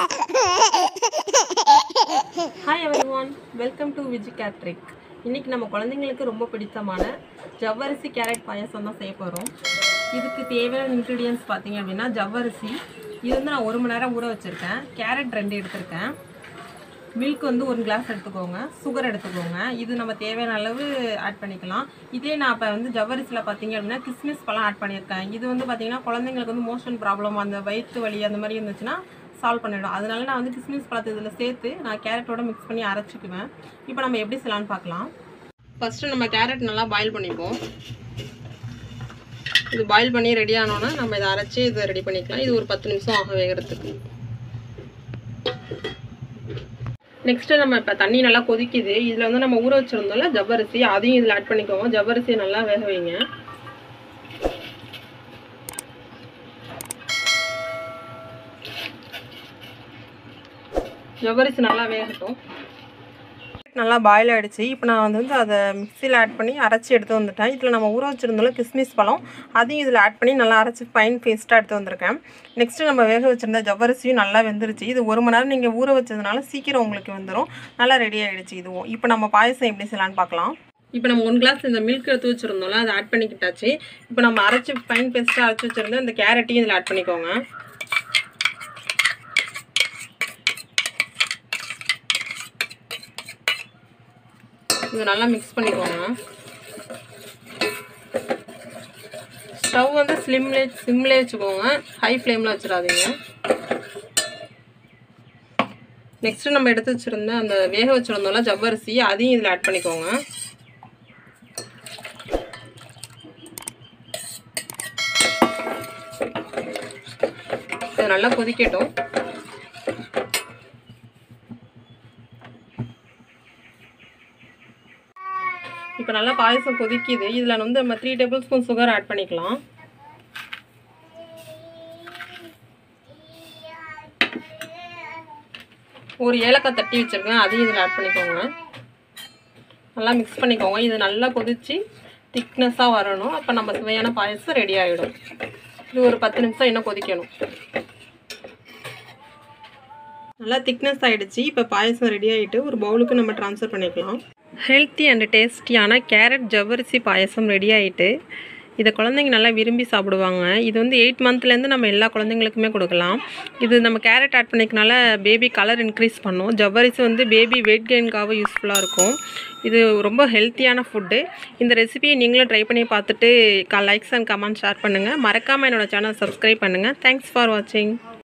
hi everyone welcome to Viji கேட்ரிக் இன்றைக்கி நம்ம குழந்தைங்களுக்கு ரொம்ப பிடித்தமான ஜவ்வரிசி கேரட் பாயாசம் தான் செய்ய போகிறோம் இதுக்கு தேவையான இன்க்ரீடியன்ஸ் பார்த்தீங்க அப்படின்னா ஜவ்வரிசி இது வந்து நான் ஒரு மணி நேரம் ஊற வச்சுருக்கேன் கேரட் ரெண்டு எடுத்திருக்கேன் மில்க் வந்து ஒரு கிளாஸ் எடுத்துக்கோங்க சுகர் எடுத்துக்கோங்க இது நம்ம தேவையான அளவு ஆட் பண்ணிக்கலாம் இதே நான் இப்போ வந்து ஜவ்வரிசியில் பார்த்தீங்க அப்படின்னா கிஸ்மிஸ் பழம் ஆட் பண்ணியிருக்கேன் இது வந்து பார்த்தீங்கன்னா குழந்தைங்களுக்கு வந்து மோஷன் ப்ராப்ளம் அந்த வயிற்று வலி அந்த மாதிரி இருந்துச்சுன்னா சால்வ் பண்ணிடும் அதனால நான் வந்து கிஸ்மிஸ் பழத்தை இதில் சேர்த்து நான் கேரட்டோட மிக்ஸ் பண்ணி அரைச்சிக்குவேன் இப்போ நம்ம எப்படி செய்யலாம்னு பார்க்கலாம் ஃபஸ்ட்டு நம்ம கேரட் நல்லா பாயில் பண்ணிப்போம் இது பாயில் பண்ணி ரெடி ஆனோன்னா நம்ம இதை அரைச்சி இதை ரெடி பண்ணிக்கலாம் இது ஒரு பத்து நிமிஷம் ஆக வேகிறதுக்கு நெக்ஸ்ட்டு நம்ம இப்போ தண்ணி நல்லா கொதிக்குது இதில் வந்து நம்ம ஊற வச்சுருந்தோம்ல ஜவ்வரிசி அதையும் இதில் ஆட் பண்ணிக்கோங்க ஜவ்வரிசியை நல்லா வேக வைங்க ஜவ்வரிசி நல்லா வேகட்டும் நல்லா பாயில் ஆகிடுச்சு இப்போ நான் வந்து அதை மிக்சியில் ஆட் பண்ணி அரைச்சி எடுத்து வந்துட்டேன் இதில் நம்ம ஊற வச்சுருந்தோம்ல கிஸ்மிஸ் பழம் அதையும் இதில் ஆட் பண்ணி நல்லா அரைச்சி ஃபைன் பேஸ்ட்டாக எடுத்து வந்திருக்கேன் நெக்ஸ்ட்டு நம்ம வேக வச்சுருந்த ஜவ்வரிசியும் நல்லா வெந்துருச்சு இது ஒரு மணி நேரம் நீங்கள் ஊற வச்சதுனால சீக்கிரம் உங்களுக்கு வந்துடும் நல்லா ரெடி ஆகிடுச்சு இதுவும் இப்போ நம்ம பாயசம் எப்படி செய்யலான்னு பார்க்கலாம் இப்போ நம்ம ஒன் கிளாஸ் இந்த மில்க் எடுத்து வச்சுருந்தோம்ல அதை ஆட் பண்ணிக்கிட்டாச்சு இப்போ நம்ம அரைச்சி ஃபைன் பேஸ்ட்டாக அரைச்சி வச்சுருந்த இந்த கேரட்டையும் இதில் ஆட் பண்ணிக்கோங்க இது நல்லா மிக்ஸ் பண்ணிக்கோங்க ஸ்டவ் வந்து ஸ்லிம்லே சிம்லே வச்சுக்கோங்க ஹை ஃப்ளேமில் வச்சிடாதீங்க நெக்ஸ்ட்டு நம்ம எடுத்து வச்சுருந்த அந்த வேக வச்சுருந்தோம்ல ஜவ்வரிசி அதையும் இதில் ஆட் பண்ணிக்கோங்க இது நல்லா கொதிக்கட்டும் இப்போ நல்லா பாயசம் கொதிக்குது இதில் வந்து நம்ம three tablespoon sugar add பண்ணிக்கலாம் ஒரு ஏலக்காய் தட்டி வச்சுருக்கேன் அதையும் இதில் ஆட் பண்ணிக்கோங்க நல்லா மிக்ஸ் பண்ணிக்கோங்க இது நல்லா கொதித்து திக்னஸாக வரணும் அப்போ நம்ம சுவையான பாயசம் ரெடி ஆகிடும் இது ஒரு பத்து நிமிஷம் இன்னும் கொதிக்கணும் நல்லா திக்னஸ் ஆகிடுச்சு இப்போ பாயசம் ரெடி ஆகிட்டு ஒரு பவுலுக்கு நம்ம ட்ரான்ஸ்ஃபர் பண்ணிக்கலாம் ஹெல்த்தி அண்ட் டேஸ்டியான கேரட் ஜவ்வரிசி பாயசம் ரெடி ஆகிட்டு இதை குழந்தைங்க நல்லா விரும்பி சாப்பிடுவாங்க இது வந்து எயிட் மந்த்லேருந்து நம்ம எல்லா குழந்தைங்களுக்குமே கொடுக்கலாம் இது நம்ம கேரட் ஆட் பண்ணிக்கனால பேபி கலர் இன்க்ரீஸ் பண்ணும் ஜவ்வரிசி வந்து பேபி வெயிட் கெயின்காக யூஸ்ஃபுல்லாக இருக்கும் இது ரொம்ப ஹெல்த்தியான ஃபுட்டு இந்த ரெசிபியை நீங்களும் ட்ரை பண்ணி பார்த்துட்டு லைக்ஸ் அண்ட் கமெண்ட் ஷேர் பண்ணுங்கள் மறக்காமல் என்னோடய சேனல் சப்ஸ்கிரைப் பண்ணுங்கள் தேங்க்ஸ் ஃபார் வாட்சிங்